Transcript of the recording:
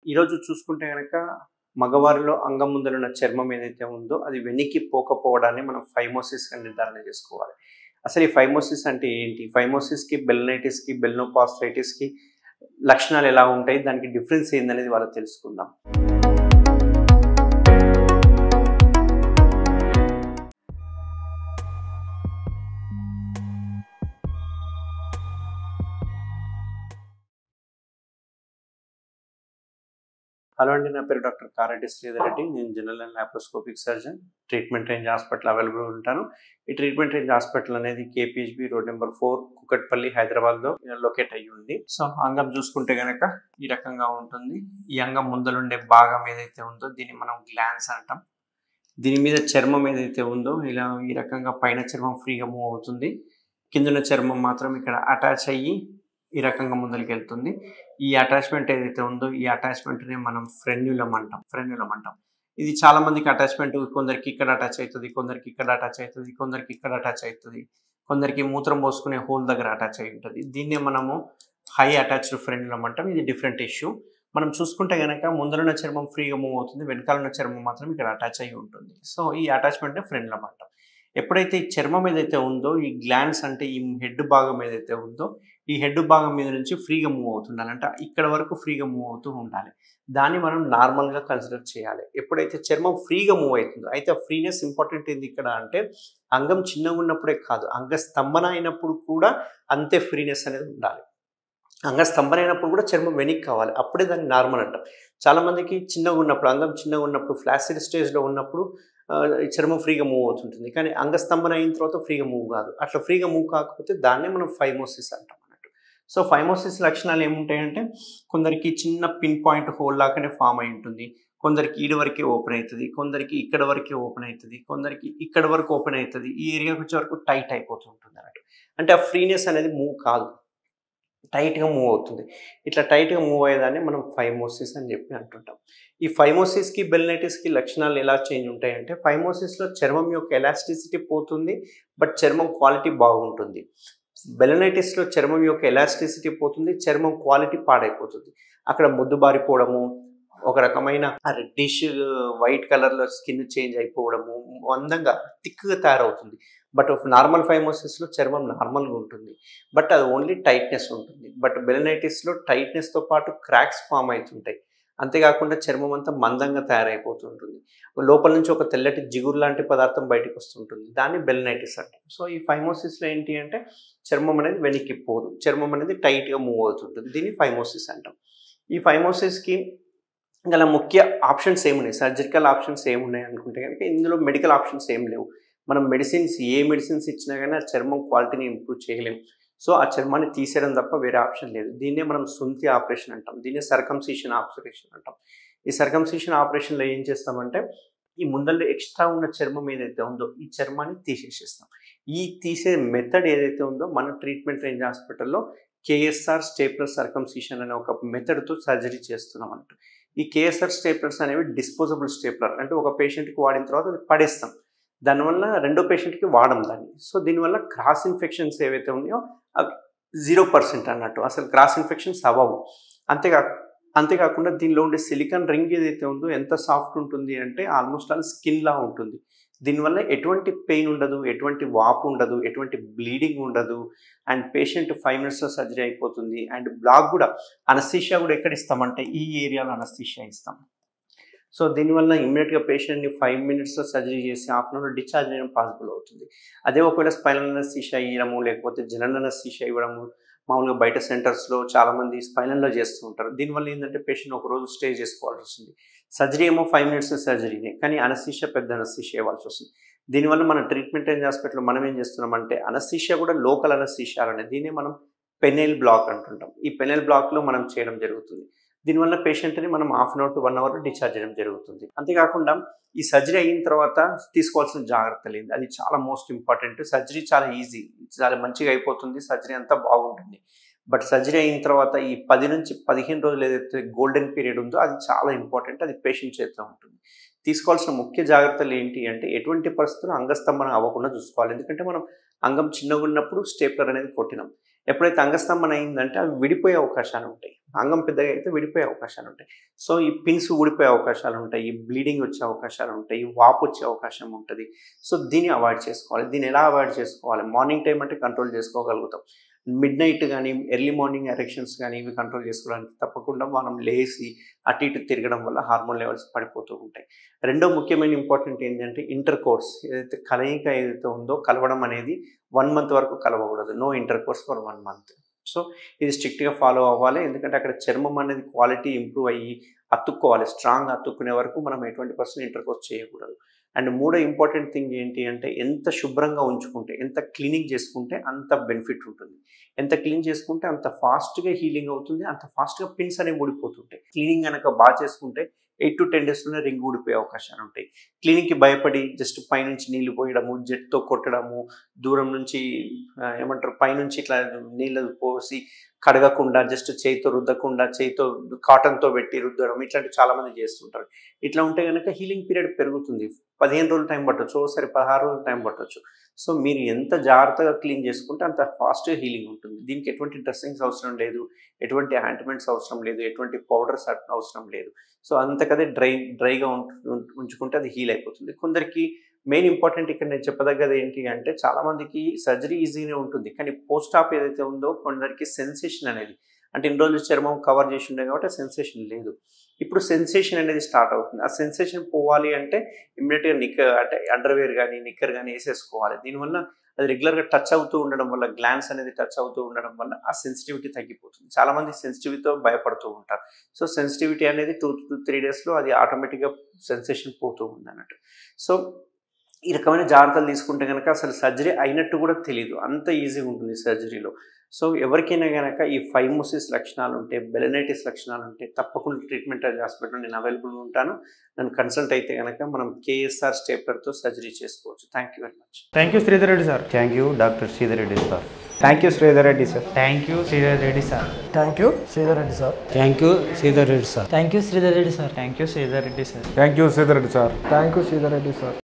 ఈరోజు చూసుకుంటే కనుక మగవారిలో అంగం ముందరున్న చర్మం ఏదైతే ఉందో అది వెనక్కి పోకపోవడాన్ని మనం ఫైమోసిస్గా నిర్ధారణ చేసుకోవాలి అసలు ఈ ఫైమోసిస్ అంటే ఏంటి ఫైమోసిస్కి బెల్నైటిస్కి బెల్నోపాస్ట్రైటిస్కి లక్షణాలు ఎలా ఉంటాయి దానికి డిఫరెన్స్ ఏందనేది వాళ్ళు తెలుసుకుందాం హలో అండి నా పేరు డాక్టర్ కారెడ్డి శ్రీధర్ రెడ్డి నేను general and laparoscopic surgeon treatment range hospital available ఉంటాను ఈ ట్రీట్మెంట్ రేంజ్ హాస్పిటల్ అనేది KPHB road number four Kukatpally హైదరాబాద్లో లొకేట్ అయ్యి ఉంది సో అంగం చూసుకుంటే కనుక ఈ రకంగా ఉంటుంది ఈ అంగం ముందలుండే భాగం ఏదైతే ఉందో దీన్ని మనం గ్లాన్స్ అంటాం దీని మీద చర్మం ఏదైతే ఉందో ఇలా ఈ రకంగా పైన చర్మం ఫ్రీగా మూవ్ అవుతుంది కిందున్న చర్మం మాత్రం ఇక్కడ అటాచ్ అయ్యి ఈ రకంగా ముందరికి వెళ్తుంది ఈ అటాచ్మెంట్ ఏదైతే ఉందో ఈ అటాచ్మెంట్ని మనం ఫ్రెన్యులం అంటాం ఫ్రెన్యులం అంటాం ఇది చాలా మందికి అటాచ్మెంట్ కొందరికి ఇక్కడ అటాచ్ అవుతుంది కొందరికి ఇక్కడ అటాచ్ అవుతుంది కొందరికి ఇక్కడ అటాచ్ అవుతుంది కొందరికి మూత్రం పోసుకునే హోల్ దగ్గర అటాచ్ అయి ఉంటుంది దీన్నే మనము హై అటాచ్డ్ ఫ్రెన్యులం అంటాం ఇది డిఫరెంట్ ఇష్యూ మనం చూసుకుంటే కనుక ముందరున్న చర్మం ఫ్రీగా మూవ్ అవుతుంది వెనకాలన్న చర్మం మాత్రం ఇక్కడ అటాచ్ అయి ఉంటుంది సో ఈ అటాచ్మెంట్ ఫ్రెన్యులం అంటాం ఎప్పుడైతే ఈ చర్మం ఏదైతే ఉందో ఈ గ్లాండ్స్ అంటే ఈ హెడ్ భాగం ఏదైతే ఉందో ఈ హెడ్ భాగం మీద నుంచి ఫ్రీగా మూవ్ అవుతుండాలి అంటే ఇక్కడ వరకు ఫ్రీగా మూవ్ అవుతూ ఉండాలి దాన్ని మనం నార్మల్గా కన్సిడర్ చేయాలి ఎప్పుడైతే చర్మం ఫ్రీగా మూవ్ అవుతుందో అయితే ఫ్రీనెస్ ఇంపార్టెంట్ ఏంది ఇక్కడ అంటే అంగం చిన్నగా ఉన్నప్పుడే కాదు అంగ స్తంభన అయినప్పుడు కూడా అంతే ఫ్రీనెస్ అనేది ఉండాలి అంగ స్తంభన అయినప్పుడు కూడా చర్మం వెనక్కి కావాలి అప్పుడే దాన్ని నార్మల్ అంటాం చాలామందికి చిన్నగా ఉన్నప్పుడు అంగం చిన్నగా ఉన్నప్పుడు ఫ్లాసిడ్ స్టేజ్లో ఉన్నప్పుడు చర్మం ఫ్రీగా మూవ్ అవుతుంటుంది కానీ అంగస్తంభన అయిన తర్వాత ఫ్రీగా మూవ్ కాదు అట్లా ఫ్రీగా మూవ్ కాకపోతే దాన్నే మనం ఫైమోసిస్ అంటాం అన్నట్టు సో ఫైమోసిస్ లక్షణాలు ఏముంటాయంటే కొందరికి చిన్న పిన్ పాయింట్ హోల్ లాగానే ఫామ్ అయి ఉంటుంది కొందరికి ఈడ వరకే ఓపెన్ అవుతుంది కొందరికి ఇక్కడ వరకే ఓపెన్ అవుతుంది కొందరికి ఇక్కడ వరకు ఓపెన్ అవుతుంది ఈ ఏరియాకి వచ్చే వరకు టైట్ అయిపోతుంటుంది అన్నట్టు అంటే ఆ ఫ్రీనెస్ అనేది మూవ్ కాదు టైట్గా మూవ్ అవుతుంది ఇట్లా టైట్గా మూవ్ అయ్యేదాన్ని మనం ఫైమోసిస్ అని చెప్పి అంటుంటాం ఈ ఫైమోసిస్కి బెల్నైటిస్కి లక్షణాలు ఎలా చేంజ్ ఉంటాయంటే ఫైమోసిస్లో చర్మం యొక్క ఎలాస్టిసిటీ పోతుంది బట్ చర్మం క్వాలిటీ బాగుంటుంది బెలనైటిస్లో చర్మం యొక్క ఎలాస్టిసిటీ పోతుంది చర్మం క్వాలిటీ పాడైపోతుంది అక్కడ ముద్దుబారిపోవడము ఒక రకమైన రెడ్డిష్ వైట్ కలర్లో స్కిన్ చేంజ్ అయిపోవడము అందంగా థిక్గా తయారవుతుంది బట్ నార్మల్ ఫైమోసిస్లో చర్మం నార్మల్గా ఉంటుంది బట్ అది ఓన్లీ టైట్నెస్ ఉంటుంది బట్ బెలనైటిస్లో టైట్నెస్తో పాటు క్రాక్స్ ఫామ్ అవుతుంటాయి అంతేకాకుండా చర్మం అంతా మందంగా తయారైపోతుంటుంది లోపల నుంచి ఒక తెల్లటి జిగురు లాంటి పదార్థం బయటకు వస్తుంటుంది దాన్ని బెలనైటిస్ అంటాం సో ఈ ఫైమోసిస్లో ఏంటి అంటే చర్మం అనేది వెనక్కి పోదు చర్మం అనేది టైట్గా మూవ్ అవుతుంటుంది దీన్ని ఫైమోసిస్ అంటాం ఈ ఫైమోసిస్కి గల ముఖ్య ఆప్షన్స్ ఏమున్నాయి సర్జికల్ ఆప్షన్స్ ఏమున్నాయి అనుకుంటే కనుక ఇందులో మెడికల్ ఆప్షన్స్ ఏం లేవు మనం మెడిసిన్స్ ఏ మెడిసిన్స్ ఇచ్చినా కానీ ఆ చర్మం క్వాలిటీని ఇంప్రూవ్ చేయలేము సో ఆ చర్మాన్ని తీసేయడం తప్ప వేరే ఆప్షన్ లేదు దీన్నే మనం సుంతి ఆపరేషన్ అంటాం దీన్నే సర్కంసీషన్ ఆపరేషన్ అంటాం ఈ సర్కంసీషన్ ఆపరేషన్లో ఏం చేస్తామంటే ఈ ముందల్లో ఎక్స్ట్రా ఉన్న చర్మం ఏదైతే ఉందో ఈ చర్మాన్ని తీసేసేస్తాం ఈ తీసే మెథడ్ ఏదైతే ఉందో మన ట్రీట్మెంట్ రేంజ్ హాస్పిటల్లో కేఎస్ఆర్ స్టేప్లర్ సర్కంసీషన్ అనే ఒక మెథడ్తో సర్జరీ చేస్తున్నాం అన్నట్టు ఈ కేఎస్ఆర్ స్టేప్లర్స్ అనేవి డిస్పోజబుల్ స్టేప్లర్ అంటే ఒక పేషెంట్కి వాడిన తర్వాత అది పడేస్తాం దానివల్ల రెండో పేషెంట్కి వాడడం దాన్ని సో దీనివల్ల క్రాస్ ఇన్ఫెక్షన్స్ ఏవైతే ఉన్నాయో అవి జీరో పర్సెంట్ అన్నట్టు అసలు క్రాస్ ఇన్ఫెక్షన్స్ అవ్వవు అంతేకా అంతేకాకుండా దీనిలో ఉండే సిలికాన్ రింగ్ ఏదైతే ఉందో ఎంత సాఫ్ట్ ఉంటుంది అంటే ఆల్మోస్ట్ ఆల్ స్కిన్లా ఉంటుంది దీనివల్ల ఎటువంటి పెయిన్ ఉండదు ఎటువంటి వాపు ఉండదు ఎటువంటి బ్లీడింగ్ ఉండదు అండ్ పేషెంట్ ఫైవ్ మినిట్స్లో సర్జరీ అయిపోతుంది అండ్ బ్లాక్ కూడా అనస్థీషియా కూడా ఎక్కడ ఇస్తామంటే ఈ ఏరియాలో అనస్థీషియా ఇస్తాం సో దీనివల్ల ఇమ్మీడియట్గా పేషెంట్ని ఫైవ్ మినిట్స్లో సర్జరీ చేసి హాఫ్ అన్ అవర్ డిశ్చార్జ్ చేయడం పాసిబుల్ అవుతుంది అదే ఒకవేళ స్పైనల్ అనస్థీషియా ఇవ్వడము లేకపోతే జనరల్ అనస్థీషియా ఇవ్వడము మామూలుగా బయట సెంటర్స్లో చాలామంది స్పైనల్లో చేస్తూ ఉంటారు దీనివల్ల ఏంటంటే పేషెంట్ ఒక రోజు స్టే చేసుకోవాల్సి వస్తుంది సర్జరీ ఏమో ఫైవ్ మినిట్స్ సర్జరీనే కానీ అనస్థీషియా పెద్ద అనస్థీషియా ఇవ్వాల్సి వస్తుంది దీనివల్ల మన ట్రీట్మెంట్ రేంజ్ హాస్పిటల్లో మనం ఏం చేస్తున్నామంటే అనస్థీషియా కూడా లోకల్ అనస్థీషియా అనేది దీన్ని మనం పెనెల్ బ్లాక్ అంటుంటాం ఈ పెనెల్ బ్లాక్లో మనం చేయడం జరుగుతుంది దీనివల్ల పేషెంట్ని మనం half an hour to one hour discharge చేయడం జరుగుతుంది అంతేకాకుండా ఈ సర్జరీ అయిన తర్వాత తీసుకోవాల్సిన జాగ్రత్తలు ఏంది అది చాలా మోస్ట్ ఇంపార్టెంట్ సర్జరీ చాలా ఈజీ చాలా మంచిగా అయిపోతుంది సర్జరీ అంతా బాగుంటుంది బట్ సర్జరీ అయిన తర్వాత ఈ పది నుంచి పదిహేను రోజులు ఏదైతే గోల్డెన్ పీరియడ్ ఉందో అది చాలా ఇంపార్టెంట్ అది పేషెంట్ చేతిలో ఉంటుంది తీసుకోవాల్సిన ముఖ్య జాగ్రత్తలు ఏంటి అంటే ఎటువంటి పరిస్థితుల్లో అంగస్తంభన అవ్వకుండా చూసుకోవాలి ఎందుకంటే మనం అంగం చిన్నగా ఉన్నప్పుడు స్టేప్లర్ అనేది కొట్టినాం ఎప్పుడైతే అంగస్తంభన అయిందంటే అవి విడిపోయే అవకాశాలు ఉంటాయి అంగం పెద్దగా అయితే విడిపోయే అవకాశాలు ఉంటాయి సో ఈ పిన్స్ ఊడిపోయే అవకాశాలు ఉంటాయి ఈ బ్లీడింగ్ వచ్చే అవకాశాలు ఉంటాయి ఈ వాపు వచ్చే అవకాశం ఉంటుంది సో దీన్ని అవాయిడ్ చేసుకోవాలి దీన్ని ఎలా అవాయిడ్ చేసుకోవాలి మార్నింగ్ టైం అంటే కంట్రోల్ చేసుకోగలుగుతాం మిడ్ నైట్ కానీ ఎర్లీ మార్నింగ్ ఎరెక్షన్స్ కానీ ఇవి కంట్రోల్ చేసుకోవడానికి తప్పకుండా మనం లేచి అటు ఇటు తిరగడం వల్ల హార్మోన్ లెవెల్స్ పడిపోతూ ఉంటాయి రెండో ముఖ్యమైన ఇంపార్టెంట్ ఏంటంటే ఇంటర్ కోర్స్ ఏదైతే కలయిక ఏదైతే ఉందో కలవడం అనేది వన్ మంత్ వరకు కలవకూడదు no intercourse for one month so ఇది స్ట్రిక్ట్గా ఫాలో అవ్వాలి ఎందుకంటే అక్కడ చర్మం అనేది క్వాలిటీ ఇంప్రూవ్ అయ్యి అతుక్కోవాలి స్ట్రాంగ్ అతుక్కునే వరకు మనం ఎటువంటి పర్సన్ ఇంటర్ కోర్స్ చేయకూడదు అండ్ మూడో ఇంపార్టెంట్ థింగ్ ఏంటి అంటే ఎంత శుభ్రంగా ఉంచుకుంటే ఎంత క్లీనింగ్ చేసుకుంటే అంత బెనిఫిట్ ఉంటుంది ఎంత క్లీన్ చేసుకుంటే అంత ఫాస్ట్గా హీలింగ్ అవుతుంది అంత ఫాస్ట్గా పిన్స్ అనేవి ఊడిపోతుంటాయి క్లీనింగ్ కనుక బాగా చేసుకుంటే ఎయిట్ టు టెన్ డేస్లోనే రింగ్ ఊడిపోయే అవకాశాలు ఉంటాయి క్లీనింగ్కి భయపడి జస్ట్ పైనుంచి నీళ్లు పోయడము జెట్తో కొట్టడము దూరం నుంచి ఆ, ఏమంటారు పైనుంచి ఇట్లా నీళ్ళు పోసి కడగకుండా జస్ట్ చేయితో రుద్దకుండా చేయితో కాటన్తో పెట్టి రుద్దడం ఇట్లాంటివి చాలామంది చేస్తుంటారు ఇట్లా ఉంటే కనుక హీలింగ్ పీరియడ్ పెరుగుతుంది పదిహేను రోజులు టైం పట్టొచ్చు ఒకసారి పదహారు రోజులు టైం పట్టొచ్చు సో మీరు ఎంత జాగ్రత్తగా క్లీన్ చేసుకుంటే అంత ఫాస్ట్గా హీలింగ్ ఉంటుంది దీనికి ఎటువంటి డ్రెస్సింగ్స్ అవసరం లేదు ఎటువంటి యాంటిమెంట్స్ అవసరం లేదు ఎటువంటి పౌడర్స్ అవసరం లేదు సో అంతకదే డ్రై డ్రైగా ఉంటు- ఉంచుకుంటే అది హీల్ అయిపోతుంది కొందరికి మెయిన్ ఇంపార్టెంట్ ఇక్కడ నేను చెప్పదగ్గది ఏంటి అంటే చాలా మందికి సర్జరీ ఈజీగానే ఉంటుంది కానీ పోస్ట్ ఆప్ ఏదైతే ఉందో కొందరికి సెన్సేషన్ అనేది అంటే ఇన్ని రోజులు చర్మం కవర్ చేసి ఉండే కాబట్టి సెన్సేషన్ లేదు ఇప్పుడు సెన్సేషన్ అనేది స్టార్ట్ అవుతుంది ఆ సెన్సేషన్ పోవాలి అంటే ఇమ్మీడియట్గా నిక్కర్ అంటే అండర్వేర్ కానీ నిక్కర్ కానీ వేసేసుకోవాలి దీనివల్ల అది రెగ్యులర్గా టచ్ అవుతూ ఉండడం వల్ల గ్లాన్స్ అనేది టచ్ అవుతూ ఉండడం వల్ల ఆ సెన్సిటివిటీ తగ్గిపోతుంది చాలా మంది సెన్సిటివిటీతో భయపడుతూ ఉంటారు సో సెన్సిటివిటీ అనేది టూ టు త్రీ డేస్లో అది ఆటోమేటిక్గా సెన్సేషన్ పోతూ ఉంది అన్నట్టు సో ఈ రకమైన జాగ్రత్తలు తీసుకుంటే కనుక అసలు సర్జరీ అయినట్టు కూడా తెలియదు అంత ఈజీగా ఉంటుంది సర్జరీలో సో ఎవరికైనా కనుక ఈ ఫైమోసిస్ లక్షణాలు ఉంటే బెలనైటిస్ లక్షణాలు ఉంటే తప్పకుండా ట్రీట్మెంట్ హాస్పిటల్ నేను అవైలబుల్ ఉంటాను నన్ను కన్సల్ట్ అయితే కనుక మనం కేఎస్ఆర్ స్టేప్లర్తో సర్జరీ చేసుకోవచ్చు thank you very much thank you Sridhar Reddy sir thank you doctor Sridhar Reddy sir thank you Sridhar Reddy sir thank you Sridhar Reddy sir thank you Sridhar Reddy sir thank you Sridhar Reddy sir thank you Sridhar Reddy sir thank you Sridhar Reddy sir thank you Sridhar Reddy sir thank you Sridhar Reddy sir